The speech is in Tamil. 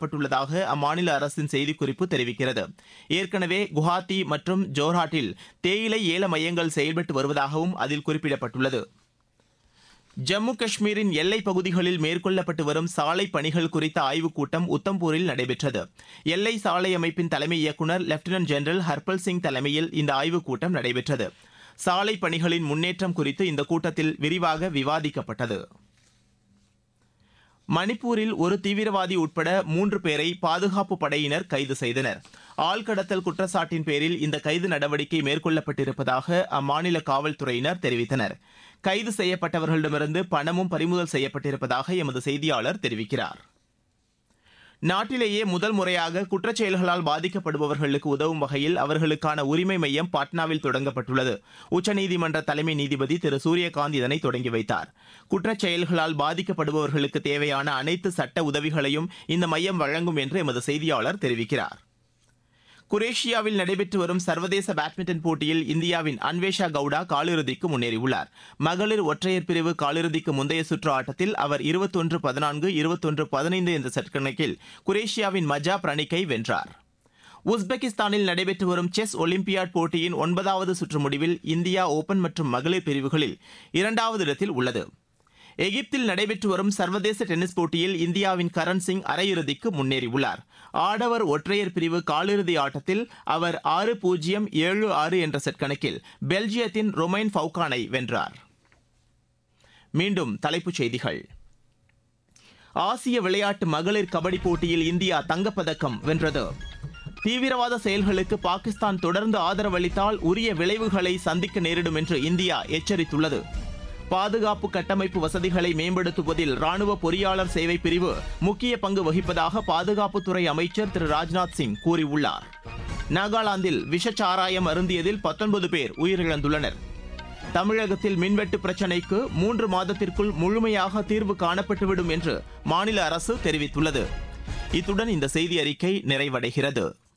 அறிமுகப்படுத்தப்பட்டுள்ளதாக அம்மாநில அரசின் செய்திக்குறிப்பு தெரிவிக்கிறது ஏற்கனவே குவஹாத்தி மற்றும் ஜோர்ஹாட்டில் தேயிலை ஏல மையங்கள் செயல்பட்டு வருவதாகவும் அதில் குறிப்பிடப்பட்டுள்ளது ஜம்மு காஷ்மீரின் எல்லைப் பகுதிகளில் மேற்கொள்ளப்பட்டு வரும் சாலை பணிகள் குறித்த ஆய்வுக் கூட்டம் உத்தம்பூரில் நடைபெற்றது எல்லை சாலை அமைப்பின் தலைமை இயக்குநர் லெப்டினன்ட் ஜெனரல் ஹர்பல் சிங் தலைமையில் இந்த ஆய்வுக் கூட்டம் நடைபெற்றது சாலை பணிகளின் முன்னேற்றம் குறித்து இந்த கூட்டத்தில் விரிவாக விவாதிக்கப்பட்டது மணிப்பூரில் ஒரு தீவிரவாதி உட்பட மூன்று பேரை பாதுகாப்பு படையினர் கைது செய்தனர் ஆள்கடத்தல் குற்றச்சாட்டின் பேரில் இந்த கைது நடவடிக்கை மேற்கொள்ளப்பட்டிருப்பதாக அம்மாநில காவல்துறையினர் தெரிவித்தனர் கைது செய்யப்பட்டவர்களிடமிருந்து பணமும் பறிமுதல் செய்யப்பட்டிருப்பதாக எமது செய்தியாளர் தெரிவிக்கிறார் நாட்டிலேயே முதல் முறையாக குற்றச் செயல்களால் பாதிக்கப்படுபவர்களுக்கு உதவும் வகையில் அவர்களுக்கான உரிமை மையம் பாட்னாவில் தொடங்கப்பட்டுள்ளது உச்சநீதிமன்ற தலைமை நீதிபதி திரு சூரியகாந்த் இதனை தொடங்கி வைத்தார் குற்றச் செயல்களால் பாதிக்கப்படுபவர்களுக்கு தேவையான அனைத்து சட்ட உதவிகளையும் இந்த மையம் வழங்கும் என்று எமது செய்தியாளர் தெரிவிக்கிறார் குரேஷியாவில் நடைபெற்று வரும் சர்வதேச பேட்மிண்டன் போட்டியில் இந்தியாவின் அன்வேஷா கவுடா காலிறுதிக்கு முன்னேறியுள்ளார் மகளிர் ஒற்றையர் பிரிவு காலிறுதிக்கு முந்தைய சுற்று ஆட்டத்தில் அவர் இருபத்தொன்று பதினான்கு இருபத்தொன்று பதினைந்து என்ற செட் கணக்கில் குரேஷியாவின் மஜா பிரணிக்கை வென்றார் உஸ்பெகிஸ்தானில் நடைபெற்று வரும் செஸ் ஒலிம்பியாட் போட்டியின் ஒன்பதாவது சுற்று முடிவில் இந்தியா ஓபன் மற்றும் மகளிர் பிரிவுகளில் இரண்டாவது இடத்தில் உள்ளது எகிப்தில் நடைபெற்று வரும் சர்வதேச டென்னிஸ் போட்டியில் இந்தியாவின் கரண் சிங் அரையிறுதிக்கு முன்னேறியுள்ளார் ஆடவர் ஒற்றையர் பிரிவு காலிறுதி ஆட்டத்தில் அவர் ஆறு பூஜ்ஜியம் ஏழு ஆறு என்ற செட் கணக்கில் பெல்ஜியத்தின் ரொமைன் ஃபவுகானை வென்றார் மீண்டும் தலைப்புச் செய்திகள் ஆசிய விளையாட்டு மகளிர் கபடி போட்டியில் இந்தியா தங்கப்பதக்கம் வென்றது தீவிரவாத செயல்களுக்கு பாகிஸ்தான் தொடர்ந்து ஆதரவளித்தால் உரிய விளைவுகளை சந்திக்க நேரிடும் என்று இந்தியா எச்சரித்துள்ளது பாதுகாப்பு கட்டமைப்பு வசதிகளை மேம்படுத்துவதில் ராணுவ பொறியாளர் சேவை பிரிவு முக்கிய பங்கு வகிப்பதாக பாதுகாப்புத்துறை அமைச்சர் திரு ராஜ்நாத் சிங் கூறியுள்ளார் நாகாலாந்தில் விஷச்சாராயம் அருந்தியதில் பத்தொன்பது பேர் உயிரிழந்துள்ளனர் தமிழகத்தில் மின்வெட்டு பிரச்சினைக்கு மூன்று மாதத்திற்குள் முழுமையாக தீர்வு காணப்பட்டுவிடும் என்று மாநில அரசு தெரிவித்துள்ளது இத்துடன் இந்த செய்தி அறிக்கை நிறைவடைகிறது